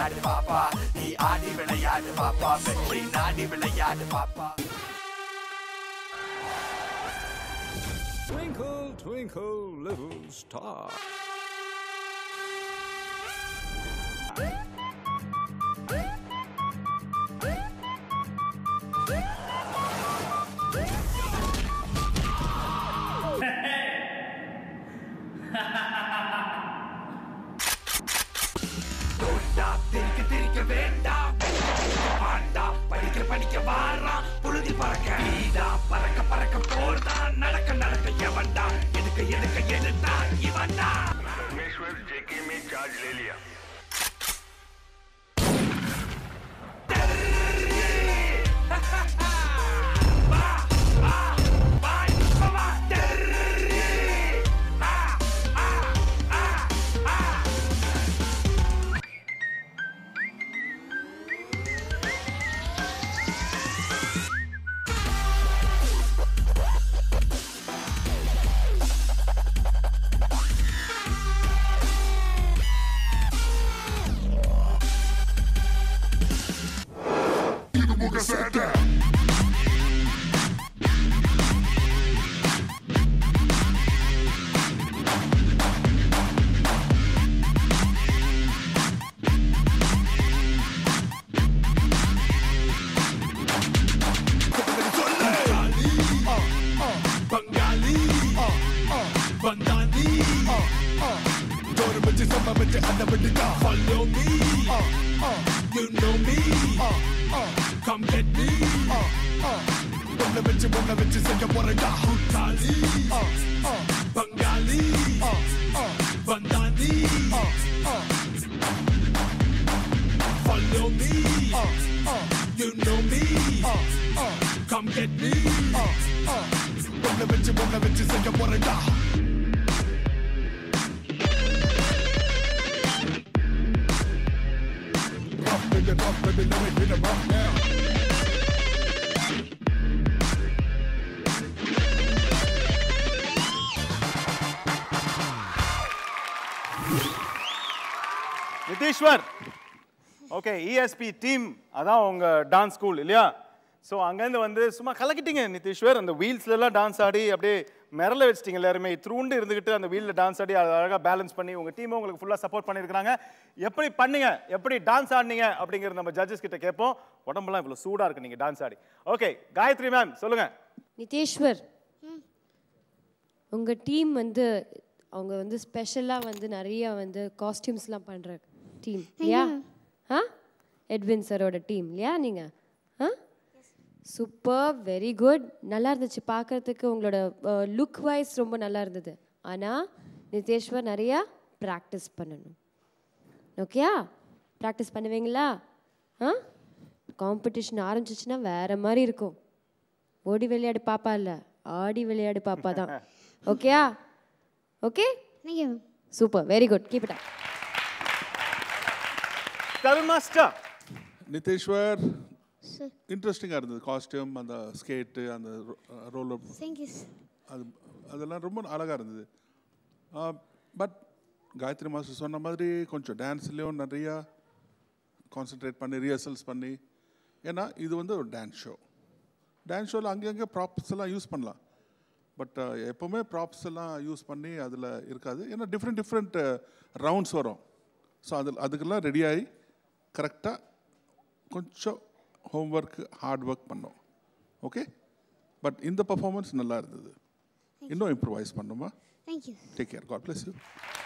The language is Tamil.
விளையாடு பாப்பா நீ ஆடி விளையாடு பாப்பா வெற்றி நாடி விளையாடு பாப்பா Twinkle, twinkle, little star. தோண்டா திரிக்க திரிக்க வேண்டாம் பாண்டா படிக்க படிக்க வாரா புழுதி பறக்க நீடா பறக்க பறக்க போர்தா நடக்க நடக்க எவன்டா எதுக்க எதுக்க எதுட்டா இவன்டா परमेश्वर जेके में चार्ज ले लिया பங்காளி பந்தாதி ஜோறு வச்சு சம்ம வச்சு அந்த விட்டுட்டா follow me you know me come get me ஒன்ன வச்சு ஒன்ன வச்சு செய்ய போறடா கூட்டாளி பங்காளி பந்தாதி follow me you know me come get me ஒன்ன வச்சு ஒன்ன வச்சு செய்ய போறடா Rock, baby, rock, baby, let me hit 'em up now. Nitheeswar okay ESP team அதான் உங்க டான்ஸ் ஸ்கூல் இல்லையா ஸோ அங்கேருந்து வந்து சும்மா கலக்கிட்டீங்க நிதீஸ்வர் அந்த வீல்ஸ்லாம் டான்ஸ் ஆடி அப்படியே மிரள வச்சிட்டீங்க எல்லாருமே த்ரூண்டு இருந்துக்கிட்டு அந்த வீலில் டான்ஸ் ஆடி அதை அழகாக பேலன்ஸ் பண்ணி உங்கள் டீமை உங்களுக்கு ஃபுல்லாக சப்போர்ட் பண்ணியிருக்காங்க எப்படி பண்ணீங்க எப்படி டான்ஸ் ஆடினீங்க அப்படிங்கிறது நம்ம ஜட்ஜஸ் கிட்ட கேட்போம் உடம்புலாம் இவ்வளோ சூடாக இருக்கு நீங்கள் டான்ஸ் ஆடி ஓகே காயத்ரி மேம் சொல்லுங்கள் நிதேஷ்வர் உங்கள் டீம் வந்து அவங்க வந்து ஸ்பெஷலாக வந்து நிறைய வந்து காஸ்டியூம்ஸ்லாம் பண்ணுற டீம் இல்லையா ஆ எட்வின் சரோட டீம் இல்லையா நீங்கள் ஆ சூப்பர் வெரி குட் நல்லா இருந்துச்சு பார்க்கறதுக்கு உங்களோட லுக் வைஸ் ரொம்ப நல்லா இருந்தது ஆனால் நிதேஷ்வர் நிறையா ப்ராக்டிஸ் பண்ணணும் ஓகேயா ப்ராக்டிஸ் பண்ணுவீங்களா ஆ காம்படிஷன் ஆரம்பிச்சிச்சுன்னா வேற மாதிரி இருக்கும் ஓடி விளையாடு பாப்பா இல்ல ஆடி விளையாடு பாப்பா தான் ஓகேயா okay super very good keep it up Tharun master Niteshwar இன்ட்ரெஸ்டிங்காக இருந்தது காஸ்டியூம் அந்த ஸ்கேட்டு அந்த ரோல் அது அதெல்லாம் ரொம்ப அழகாக இருந்தது பட் காயத்ரி மாஸ்டர் சொன்ன மாதிரி கொஞ்சம் டான்ஸ்லேயும் நிறையா கான்சென்ட்ரேட் பண்ணி ரிஹர்சல்ஸ் பண்ணி ஏன்னா இது வந்து ஒரு டான்ஸ் ஷோ டான்ஸ் ஷோவில் அங்கங்கே ப்ராப்ஸ் எல்லாம் யூஸ் பண்ணலாம் பட் எப்போவுமே ப்ராப்ஸ் எல்லாம் யூஸ் பண்ணி அதில் இருக்காது ஏன்னா டிஃப்ரெண்ட் டிஃப்ரெண்ட் ரவுண்ட்ஸ் வரும் ஸோ அதில் அதுக்கெல்லாம் ரெடியாகி கரெக்டாக கொஞ்சம் ஹோம்ஒர்க் ஹார்ட் ஒர்க் பண்ணோம் ஓகே பட் இந்த பர்ஃபார்மன்ஸ் நல்லா இருந்தது இன்னும் இம்ப்ரூவைஸ் பண்ணுமா Thank you. Take care God bless you